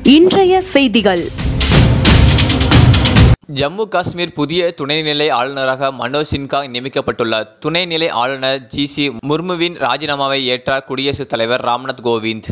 இன்றைய செய்திகள் ஜம்மு காஷ்மீர் புதிய துணைநிலை ஆளுநராக மனோஜ் சின்ஹா நியமிக்கப்பட்டுள்ளார் துணைநிலை ஆளுநர் ஜி சி முர்முவின் ராஜினாமாவை ஏற்றார் குடியரசுத் தலைவர் ராம்நாத் கோவிந்த்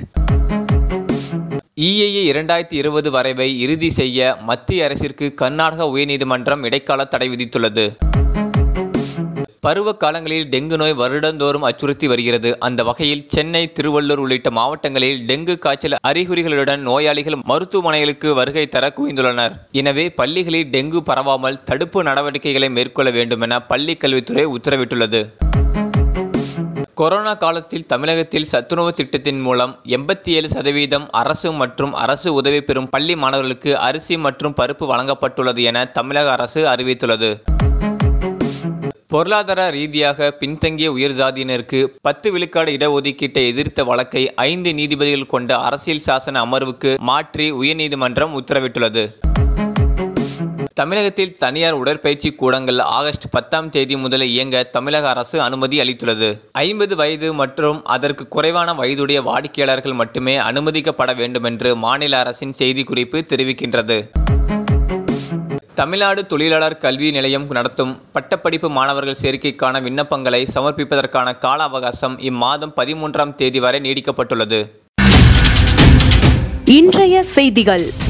இஏஏ இரண்டாயிரத்தி இருபது வரைவை இறுதி செய்ய மத்திய அரசிற்கு கர்நாடக உயர்நீதிமன்றம் இடைக்கால தடை விதித்துள்ளது பருவ காலங்களில் டெங்கு நோய் வருடந்தோறும் அச்சுறுத்தி வருகிறது அந்த வகையில் சென்னை திருவள்ளூர் உள்ளிட்ட மாவட்டங்களில் டெங்கு காய்ச்சல் அறிகுறிகளுடன் நோயாளிகள் மருத்துவமனைகளுக்கு வருகை தர குவிந்துள்ளனர் எனவே பள்ளிகளில் டெங்கு பரவாமல் தடுப்பு நடவடிக்கைகளை மேற்கொள்ள வேண்டும் என பள்ளிக் கல்வித்துறை உத்தரவிட்டுள்ளது கொரோனா காலத்தில் தமிழகத்தில் சத்துணவு திட்டத்தின் மூலம் எண்பத்தி ஏழு சதவீதம் அரசு மற்றும் அரசு உதவி பெறும் பள்ளி மாணவர்களுக்கு அரிசி மற்றும் பருப்பு வழங்கப்பட்டுள்ளது என தமிழக அரசு அறிவித்துள்ளது பொருளாதார ரீதியாக பின்தங்கிய உயர் ஜாதியினருக்கு பத்து விழுக்காடு இடஒதுக்கீட்டை எதிர்த்த வழக்கை ஐந்து நீதிபதிகள் கொண்ட அரசியல் சாசன அமர்வுக்கு மாற்றி உயர்நீதிமன்றம் உத்தரவிட்டுள்ளது தமிழகத்தில் தனியார் உடற்பயிற்சி கூடங்கள் ஆகஸ்ட் பத்தாம் தேதி முதல் இயங்க தமிழக அரசு அனுமதி அளித்துள்ளது ஐம்பது வயது மற்றும் அதற்கு குறைவான வயதுடைய வாடிக்கையாளர்கள் மட்டுமே அனுமதிக்கப்பட வேண்டும் என்று மாநில அரசின் செய்திக்குறிப்பு தெரிவிக்கின்றது தமிழ்நாடு தொழிலாளர் கல்வி நிலையம் நடத்தும் பட்டப்படிப்பு மாணவர்கள் சேர்க்கைக்கான விண்ணப்பங்களை சமர்ப்பிப்பதற்கான கால அவகாசம் இம்மாதம் பதிமூன்றாம் தேதி வரை நீடிக்கப்பட்டுள்ளது இன்றைய செய்திகள்